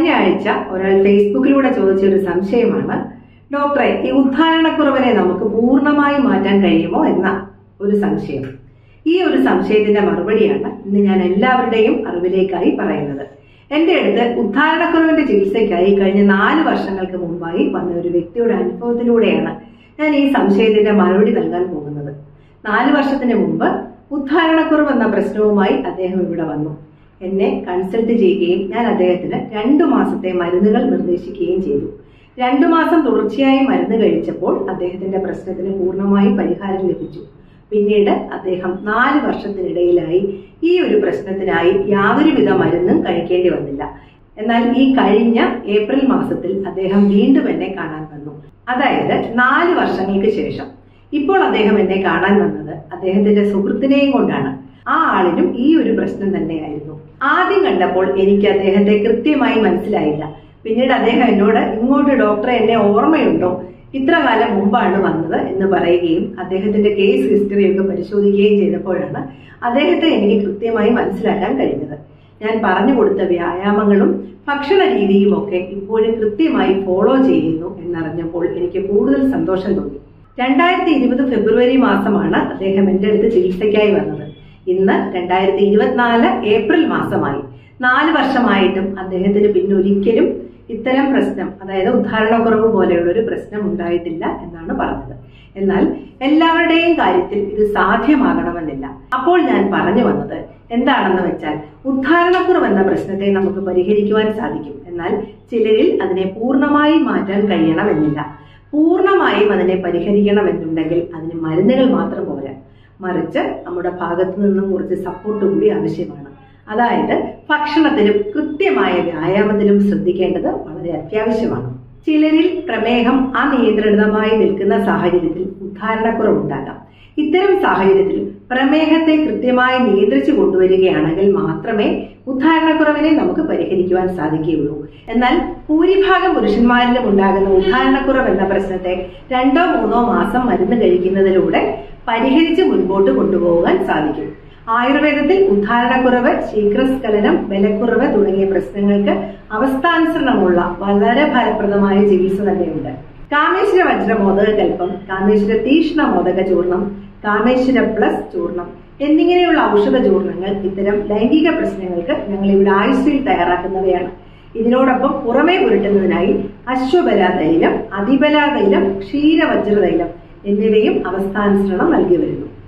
കഴിഞ്ഞ ആഴ്ച ഒരാൾ ഫേസ്ബുക്കിലൂടെ ചോദിച്ച ഒരു സംശയമാണ് ഡോക്ടറെ ഈ ഉദ്ധാരണക്കുറവിനെ നമുക്ക് പൂർണ്ണമായി മാറ്റാൻ കഴിയുമോ എന്ന ഒരു സംശയം ഈ ഒരു സംശയത്തിന്റെ മറുപടിയാണ് ഇന്ന് ഞാൻ എല്ലാവരുടെയും അറിവിലേക്കായി പറയുന്നത് എന്റെ അടുത്ത് ഉദ്ധാരണക്കുറവിന്റെ ചികിത്സയ്ക്കായി കഴിഞ്ഞ നാല് വർഷങ്ങൾക്ക് മുമ്പായി വന്ന ഒരു വ്യക്തിയുടെ അനുഭവത്തിലൂടെയാണ് ഞാൻ ഈ സംശയത്തിന്റെ മറുപടി നൽകാൻ പോകുന്നത് നാല് വർഷത്തിന് മുമ്പ് ഉദ്ധാരണക്കുറവ് എന്ന പ്രശ്നവുമായി അദ്ദേഹം ഇവിടെ വന്നു എന്നെ കൺസൾട്ട് ചെയ്യുകയും ഞാൻ അദ്ദേഹത്തിന് രണ്ടു മാസത്തെ മരുന്നുകൾ നിർദ്ദേശിക്കുകയും ചെയ്തു രണ്ടു മാസം തുടർച്ചയായി മരുന്ന് കഴിച്ചപ്പോൾ അദ്ദേഹത്തിന്റെ പ്രശ്നത്തിന് പൂർണ്ണമായും പരിഹാരം ലഭിച്ചു പിന്നീട് അദ്ദേഹം നാല് വർഷത്തിനിടയിലായി ഈ ഒരു പ്രശ്നത്തിനായി യാതൊരുവിധ മരുന്നും കഴിക്കേണ്ടി വന്നില്ല എന്നാൽ ഈ കഴിഞ്ഞ ഏപ്രിൽ മാസത്തിൽ അദ്ദേഹം വീണ്ടും എന്നെ കാണാൻ വന്നു അതായത് നാല് വർഷങ്ങൾക്ക് ശേഷം ഇപ്പോൾ അദ്ദേഹം എന്നെ കാണാൻ വന്നത് അദ്ദേഹത്തിന്റെ സുഹൃത്തിനെയും കൊണ്ടാണ് ആ ആളിനും ഈ ഒരു പ്രശ്നം തന്നെയായിരുന്നു ആദ്യം കണ്ടപ്പോൾ എനിക്ക് അദ്ദേഹത്തെ കൃത്യമായി മനസ്സിലായില്ല പിന്നീട് അദ്ദേഹം എന്നോട് ഇങ്ങോട്ട് ഡോക്ടറെ എന്നെ ഓർമ്മയുണ്ടോ ഇത്ര കാലം മുമ്പാണ് വന്നത് എന്ന് പറയുകയും അദ്ദേഹത്തിന്റെ കേസ് ഹിസ്റ്ററി ഒക്കെ പരിശോധിക്കുകയും ചെയ്തപ്പോഴാണ് അദ്ദേഹത്തെ എനിക്ക് കൃത്യമായി മനസ്സിലാക്കാൻ കഴിഞ്ഞത് ഞാൻ പറഞ്ഞു കൊടുത്ത വ്യായാമങ്ങളും ഭക്ഷണ രീതിയും ഒക്കെ ഇപ്പോഴും കൃത്യമായി ഫോളോ ചെയ്യുന്നു എന്നറിഞ്ഞപ്പോൾ എനിക്ക് കൂടുതൽ സന്തോഷം തോന്നി രണ്ടായിരത്തി ഇരുപത് ഫെബ്രുവരി മാസമാണ് അദ്ദേഹം എന്റെ അടുത്ത് ചികിത്സയ്ക്കായി വന്നത് ഇന്ന് രണ്ടായിരത്തി ഇരുപത്തിനാല് ഏപ്രിൽ മാസമായി നാല് വർഷമായിട്ടും അദ്ദേഹത്തിന് പിന്നെ ഒരിക്കലും ഇത്തരം പ്രശ്നം അതായത് ഉദ്ധാരണക്കുറവ് പോലെയുള്ള ഒരു പ്രശ്നം ഉണ്ടായിട്ടില്ല എന്നാണ് പറഞ്ഞത് എന്നാൽ എല്ലാവരുടെയും കാര്യത്തിൽ ഇത് സാധ്യമാകണമെന്നില്ല അപ്പോൾ ഞാൻ പറഞ്ഞു വന്നത് എന്താണെന്ന് വെച്ചാൽ ഉദ്ധാരണക്കുറവ് എന്ന പ്രശ്നത്തെ നമുക്ക് പരിഹരിക്കുവാൻ സാധിക്കും എന്നാൽ ചിലരിൽ അതിനെ പൂർണ്ണമായി മാറ്റാൻ കഴിയണമെന്നില്ല പൂർണ്ണമായും അതിനെ പരിഹരിക്കണമെന്നുണ്ടെങ്കിൽ അതിന് മരുന്നുകൾ മാത്രം പോരാ മറിച്ച് നമ്മുടെ ഭാഗത്തു നിന്നും കുറച്ച് സപ്പോർട്ട് കൂടി ആവശ്യമാണ് അതായത് ഭക്ഷണത്തിലും കൃത്യമായ വ്യായാമത്തിലും ശ്രദ്ധിക്കേണ്ടത് വളരെ അത്യാവശ്യമാണ് ചിലരിൽ പ്രമേഹം അനിയന്ത്രിതമായി നിൽക്കുന്ന സാഹചര്യത്തിൽ ഉദ്ധാരണക്കുറവുണ്ടാകാം ഇത്തരം സാഹചര്യത്തിൽ പ്രമേഹത്തെ കൃത്യമായി നിയന്ത്രിച്ചു കൊണ്ടുവരികയാണെങ്കിൽ മാത്രമേ ഉദ്ധാരണക്കുറവിനെ നമുക്ക് പരിഹരിക്കുവാൻ സാധിക്കുകയുള്ളൂ എന്നാൽ ഭൂരിഭാഗം പുരുഷന്മാരിലും ഉണ്ടാകുന്ന ഉദ്ധാരണക്കുറവ് എന്ന പ്രശ്നത്തെ രണ്ടോ മൂന്നോ മാസം മരുന്ന് കഴിക്കുന്നതിലൂടെ പരിഹരിച്ച് മുൻപോട്ട് കൊണ്ടുപോകാൻ സാധിക്കും ആയുർവേദത്തിൽ ഉദ്ധാരണക്കുറവ് ശീഘ്രസ്ഖലനം ബലക്കുറവ് തുടങ്ങിയ പ്രശ്നങ്ങൾക്ക് അവസ്ഥാനുസരണമുള്ള വളരെ ഫലപ്രദമായ ചികിത്സ തന്നെയുണ്ട് കാമേശ്വര വജ്രമോദക കൽപ്പം കാമേശ്വര തീഷ്ണ മോദക ചൂർണം കാമേശ്വര പ്ലസ് ചൂർണം എന്നിങ്ങനെയുള്ള ഔഷധ ചൂർണങ്ങൾ ഇത്തരം ലൈംഗിക പ്രശ്നങ്ങൾക്ക് ഞങ്ങൾ ഇവിടെ ആയുസ്സിൽ തയ്യാറാക്കുന്നവയാണ് ഇതിനോടൊപ്പം പുറമേ പുരട്ടുന്നതിനായി അശ്വബല തൈലം അതിബല തൈലം ക്ഷീരവജ്ര തൈലം എന്നിവയും അവസ്ഥാനുസരണം നൽകി വരുന്നു